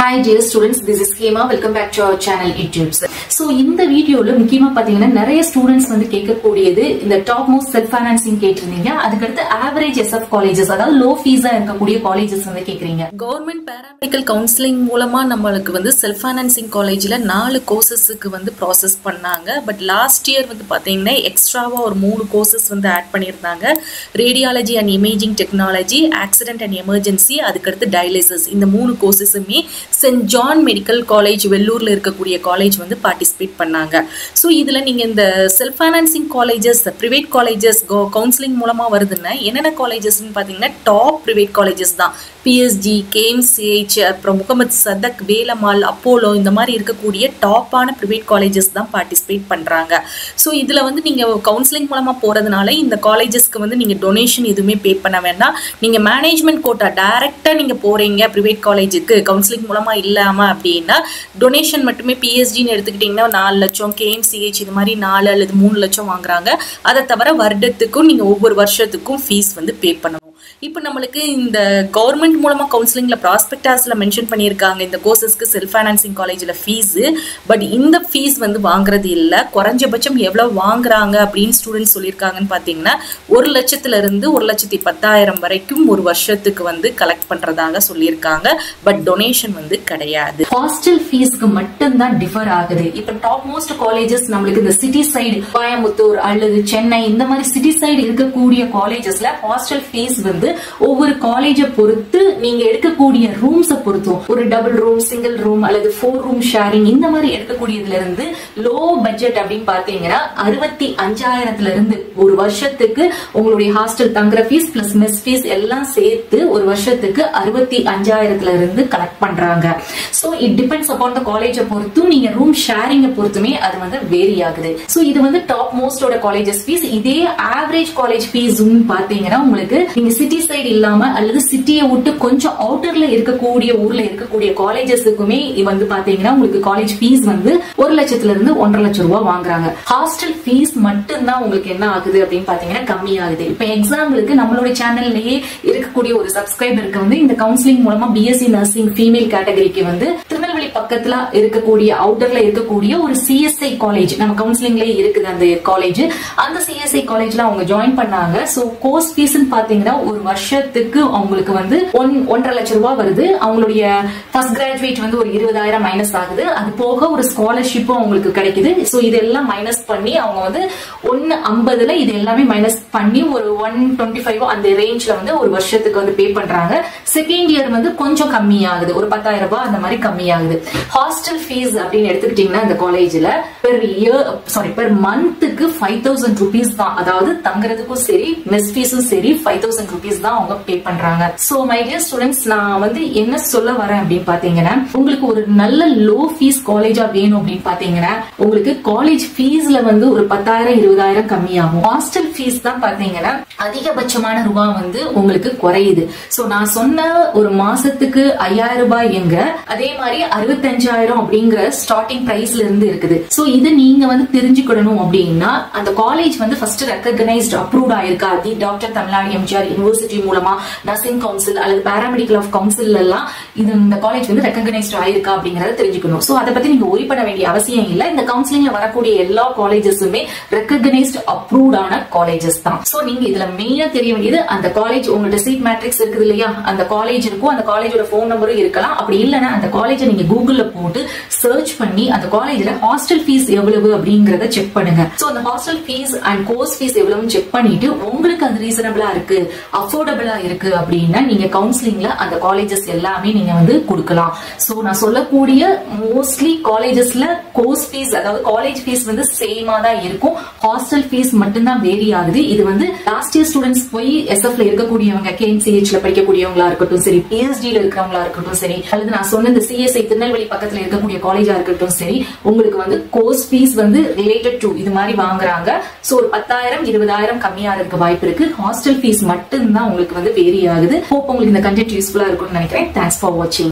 hi dear students this is Hema welcome back to our channel YouTubes so இந்த வீடியோல முக்கியமா பாத்தீங்கன்னா நிறைய ஸ்டூடெண்ட்ஸ் வந்து கேட்கக்கூடியது இந்த டாப் மோஸ்ட் செல்ஃப் ஃபைனான்சிங் கேட்டிருந்தீங்க அதுக்கடுத்து ஆவரேஜ் எஸ்எஃப் காலேஜஸ் அதாவது லோ ஃபீஸா இருக்கக்கூடிய காலேஜஸ் வந்து கேக்குறீங்க கவர்மெண்ட் பேராமெடிக்கல் கவுன்சிலிங் மூலமா நம்மளுக்கு வந்து செல்ஃப் ஃபைனான்சிங் காலேஜ்ல நாலு கோர்சஸுக்கு வந்து ப்ராசஸ் பண்ணாங்க பட் லாஸ்ட் இயர் வந்து பாத்தீங்கன்னா எக்ஸ்ட்ராவா ஒரு மூணு கோர்சஸ் வந்து ஆட் பண்ணியிருந்தாங்க radiology and imaging technology accident and emergency அதுக்கடுத்து டயாலிசிஸ் இந்த மூணு கோர்சஸுமே சென்ட் ஜான் மெடிக்கல் காலேஜ் வெள்ளூர்ல இருக்கக்கூடிய காலேஜ் வந்து பார்ட்டிசிபேட் பண்ணாங்க ஸோ இதுல நீங்க இந்த self financing colleges private colleges counselling மூலமா வருதுன்னா என்னென்ன காலேஜஸ்ன்னு பார்த்தீங்கன்னா டாப் ப்ரைவேட் காலேஜஸ் தான் பிஎஸ்ஜி கேஎம்சிஹெச் அப்புறம் முகமது சதக் வேலம்மாள் அப்போலோ இந்த மாதிரி இருக்கக்கூடிய டாப்பான ப்ரைவேட் காலேஜஸ் தான் பார்ட்டிசிபேட் பண்ணுறாங்க ஸோ இதில் வந்து நீங்கள் கவுன்சிலிங் மூலமாக போகிறதுனால இந்த காலேஜஸ்க்கு வந்து நீங்கள் டொனேஷன் எதுவுமே பே பண்ண வேண்டாம் நீங்கள் மேனேஜ்மெண்ட் கோட்டா டைரெக்டாக நீங்கள் போகிறீங்க ப்ரைவேட் காலேஜுக்கு கவுன்சிலிங் மூலமாக இல்லாமல் அப்படின்னா டொனேஷன் மட்டுமே பிஎஸ்ஜின்னு எடுத்துக்கிட்டிங்கன்னா நாலு லட்சம் கேஎம்சிஹெச் இது மாதிரி நாலு அல்லது மூணு லட்சம் வாங்குறாங்க அதை தவிர வருடத்துக்கும் நீங்கள் ஒவ்வொரு வருஷத்துக்கும் ஃபீஸ் வந்து பே பண்ணணும் இப்போ நம்மளுக்கு இந்த கவர்மெண்ட் மூலமாக கவுன்சிலிங்கில் ப்ராஸ்பெக்டாஸில் மென்ஷன் பண்ணியிருக்காங்க இந்த கோர்சஸ்க்கு செல்ஃப் ஃபைனான்சிங் காலேஜில் ஃபீஸு பட் இந்த ஃபீஸ் வந்து வாங்குறது இல்லை குறைஞ்சபட்சம் எவ்வளோ வாங்குறாங்க அப்படின்னு ஸ்டூடெண்ட்ஸ் சொல்லியிருக்காங்கன்னு பார்த்தீங்கன்னா ஒரு லட்சத்துலேருந்து ஒரு லட்சத்தி பத்தாயிரம் வரைக்கும் ஒரு வருஷத்துக்கு வந்து கலெக்ட் பண்ணுறதாக சொல்லியிருக்காங்க பட் டொனேஷன் வந்து கிடையாது ஹாஸ்டல் ஃபீஸ்க்கு மட்டும்தான் டிஃபர் ஆகுது இப்ப டாப் மோஸ்ட் காலேஜஸ் நம்மளுக்கு இந்த சிட்டி சைடு கோயம்புத்தூர் அல்லது சென்னை இந்த மாதிரி சிட்டி சைடு இருக்கக்கூடிய காலேஜஸ்ல ஹாஸ்டல் ஃபீஸ் வந்து ஒவ்வொரு காலேஜை பொறுத்து நீங்க எடுக்கக்கூடிய ரூம்ஸை பொறுத்தும் ஒரு டபுள் ரூம் சிங்கிள் ரூம் அல்லது ஃபோர் ரூம் ஷேரிங் இந்த மாதிரி எடுக்கக்கூடியதுல இருந்து லோ பட்ஜெட் அப்படின்னு பாத்தீங்கன்னா அறுபத்தி அஞ்சாயிரத்துல இருந்து ஒரு வருஷத்துக்கு உங்களுடைய ஹாஸ்டல் தங்குற ஃபீஸ் பிளஸ் மெஸ் ஃபீஸ் எல்லாம் சேர்த்து ஒரு வருஷத்துக்கு அறுபத்தி அஞ்சாயிரத்துல இருந்து கலெக்ட் பண்றாங்க so it depends upon the காலேஜை பொறுத்தும் நீங்க ரூம் ஷேரிங்க பொறுத்துமே அது வந்து வேரி ஆகுது சோ இது வந்து டாப் மோஸ்டோட காலேஜஸ் ஃபீஸ் இதே ஆவரேஜ் காலேஜ் ஃபீஸ் பாத்தீங்கன்னா உங்களுக்கு நீங்க சிட்டி சைடு இல்லாம அல்லது சிட்டியை விட்டு கொஞ்சம் அவுட்டர்ல இருக்கக்கூடிய ஊர்ல இருக்கக்கூடிய காலேஜஸுக்குமே வந்து பாத்தீங்கன்னா உங்களுக்கு காலேஜ் ஃபீஸ் வந்து ஒரு லட்சத்துல இருந்து ஒன்றரை லட்சம் ரூபாய் வாங்குறாங்க ஹாஸ்டல் ஃபீஸ் மட்டும்தான் உங்களுக்கு என்ன ஆகுது அப்படின்னு பாத்தீங்கன்னா கம்மி ஆகுது இப்ப எக்ஸாம்பிளுக்கு நம்மளுடைய சேனல்லயே இருக்கக்கூடிய ஒரு சப்ஸ்கிரைபருக்கு வந்து இந்த கவுன்சிலிங் மூலமா பிஎஸ்சி நர்சிங் ஃபீமேல் கேட்டகரிக்கு வந்து திருநெல்வேலி பக்கத்துல இருக்கக்கூடிய அவுட்டர்ல இருக்கக்கூடிய ஒரு சிஎஸ்ஐ காலேஜ் நம்ம கவுன்சிலிங்லயே இருக்குது அந்த காலேஜ் அந்த சிஎஸ்ஐ காலேஜ்ல அவங்க ஜாயின் பண்ணாங்க சோ கோர்ஸ் ஃபீஸ் பாத்தீங்கன்னா ஒரு வருஷத்துக்கு அவங்களுக்கு வந்து ஒன் ஒன்றரை லட்சம் ரூபாய் வருது அவங்களுடைய ஃபர்ஸ்ட் கிராஜுவேட் வந்து ஒரு இருபதாயிரம் மைனஸ் ஆகுது அது போக ஒரு ஸ்காலர்ஷிப்பும் அவங்களுக்கு கிடைக்குது சோ இதெல்லாம் மைனஸ் பண்ணி அவங்க வந்து ஒன்னு ஐம்பதுல இது எல்லாமே மைனஸ் பண்ணி ஒரு ஒன் டுவெண்ட்டி ஃபைவ் அந்த ரேஞ்ச்ல வந்து ஒரு வருஷத்துக்கு வந்து பே பண்றாங்க செகண்ட் இயர் வந்து கொஞ்சம் கம்மியாகுது ஒரு பத்தாயிரம் ரூபாய் அந்த மாதிரி கம்மியாகுது ஹாஸ்டல் ஃபீஸ் அப்படின்னு எடுத்துக்கிட்டீங்கன்னா இந்த காலேஜ்ல பெர் இயர் சாரி பெர் மந்த்துக்கு ஃபைவ் தௌசண்ட் ருபீஸ் தான் அதாவது தங்குறதுக்கும் சரி மெஸ் ஃபீஸும் சரி ஃபைவ் தௌசண்ட் ருபீஸ் தான் அவங்க பே பண்றாங்க சோ மை டியர் ஸ்டூடெண்ட்ஸ் நான் வந்து என்ன சொல்ல வரேன் அப்படின்னு பாத்தீங்கன்னா உங்களுக்கு ஒரு நல்ல லோ ஃபீஸ் காலேஜா வேணும் அப்படின்னு பாத்தீங்கன்னா உங்களுக்கு காலேஜ் ஃபீஸ்ல வந்து ஒரு பத்தாயிரம் இருபதாயிரம் கம்மியாகும் ஹாஸ்டல் ஃபீஸ் தான் பாத்தீங்கன்னா அதிகபட்சமான ரூபாய் வந்து உங்களுக்கு குறையுது சோ நான் சொன்ன ஒரு மாசத்துக்கு ஐயாயிரம் ரூபாய் எங்க அதே மாதிரி அறுபத்தஞ்சாயிரம் அப்படிங்கிற ஸ்டார்டிங் பிரைஸ்ல இருந்து இருக்குது சோ இது நீங்க வந்து தெரிஞ்சுக்கணும் அப்படின்னா அந்த காலேஜ் வந்து ஃபர்ஸ்ட் ரெக்கக்னைஸ்ட் அப்ரூவ்ட் ஆயிருக்கா the doctor Tamil Nadu MGR university மூலமா நர்சிங் கவுன்சில் அல்லது பேராமெடிக்கல் ஆஃப் கவுன்சில் எல்லாம் இது இந்த காலேஜ் வந்து ரெக்கக்னைஸ்ட் ஆயிருக்கா அப்படிங்கறத தெரிஞ்சுக்கணும் சோ அதை பத்தி நீங்க ஒரி பண்ண வேண்டிய அவசியம் இல்ல இந்த கவுன்சிலிங்ல வரக்கூடிய எல்லா காலேஜஸுமே ரெக்கக்னைஸ்ட் அப்ரூவ்ட் ஆன காலேஜஸ் தான் சோ நீங்க இதுல மெயினா தெரிய வேண்டியது அந்த காலேஜ் உங்கள்ட்ட சீட் மேட்ரிக்ஸ் இருக்குது இல்லையா அந்த காலேஜ் இருக்கும் அந்த காலேஜோட போன் நம்பரும் இருக்கலாம் அப்படி இல்லைன்னா அந்த காலேஜை நீங்க கூகுள்ல போட்டு சர்ச் பண்ணி அந்த காலேஜ்ல ஹாஸ்டல் ஃபீஸ் எவ்வளவு அப்படிங்கறத செக் பண்ணுங்க சோ அந்த hostel fees and course fees எவ்வளவுன்னு செக் பண்ணிட்டு உங்களுக்கு அது ரீசனபிளா இருக்கு அஃபோர்டபிளா இருக்கு அப்படின்னா நீங்க கவுன்சிலிங்ல அந்த காலேஜஸ் எல்லாமே நீங்க வந்து கொடுக்கலாம் சோ நான் சொல்லக்கூடிய மோஸ்ட்லி காலேஜஸ்ல கோர்ஸ் ஃபீஸ் அதாவது காலேஜ் ஃபீஸ் வந்து சேமா தான் இருக்கும் ஹாஸ்டல் ஃபீஸ் மட்டும்தான் வேரி ஆகுது இது வந்து லாஸ்ட் இயர் ஸ்டூடெண்ட்ஸ் போய் எஸ்எஃப்ல இருக்கக்கூடியவங்க கேஎம்சிஹெச்ல படிக்கக்கூடியவங்களா இருக்கட்டும் சரி பிஎஸ்டில இருக்கிறவங்களா இருக்கட்டும் சரி அல்லது நான் சொன்ன இந்த சிஎஸ்ஐ திருநெல்வேலி பக்கத்துல இருக்கக்கூடிய காலேஜா இருக்கட்டும் சரி உங்களுக்கு வந்து கோர்ஸ் ஃபீஸ் வந்து ரிலேட்டட் டு இது மாதிரி வாங்குறாங்க சோ ஒரு பத்தாயிரம் இருபதாயிரம் கம்மியாகிறதுக்கு வாய்ப்பு இருக்கு ஹாஸ்டல் ஃபீஸ் மட்டும்தான் உங்களுக்கு வந்து வேரி ஆகுது ஹோப் உங்களுக்கு இந்த கண்டென்ட் யூஸ்ஃபுல்லா இருக்கும்னு நினைக்கிறேன் தேங்க்ஸ் ஃபார் வாட்சிங்